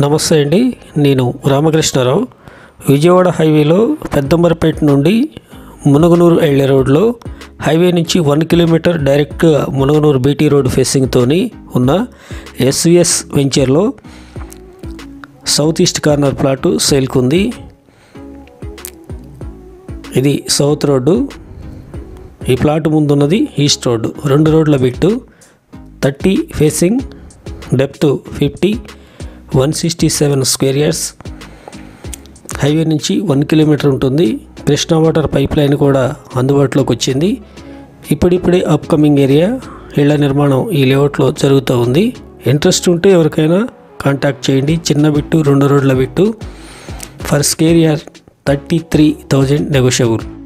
నమస్తే అండి నేను రామకృష్ణారావు విజయవాడ హైవేలో పెద్దంబరపేట నుండి మునగనూరు వెళ్ళే రోడ్లో హైవే నుంచి వన్ కిలోమీటర్ డైరెక్ట్గా మునగనూరు బీటీ రోడ్ ఫేసింగ్తోని ఉన్న ఎస్విఎస్ వెంచర్లో సౌత్ ఈస్ట్ కార్నర్ ప్లాటు సేల్కి ఉంది ఇది సౌత్ రోడ్డు ఈ ప్లాట్ ముందున్నది ఈస్ట్ రోడ్డు రెండు రోడ్ల bit thirty facing depth fifty one sixty seven square yards highway నుంచి వన్ కిలోమీటర్ ఉంటుంది కృష్ణా వాటర్ పైప్ లైన్ కూడా అందుబాటులోకి వచ్చింది ఇప్పుడిప్పుడే అప్కమింగ్ ఏరియా ఇళ్ల నిర్మాణం ఈ లేఅవుట్లో జరుగుతూ ఉంది ఇంట్రెస్ట్ ఉంటే ఎవరికైనా కాంటాక్ట్ చేయండి చిన్న బిట్టు రెండు రోడ్ల bit per square yard thirty three thousand negotiable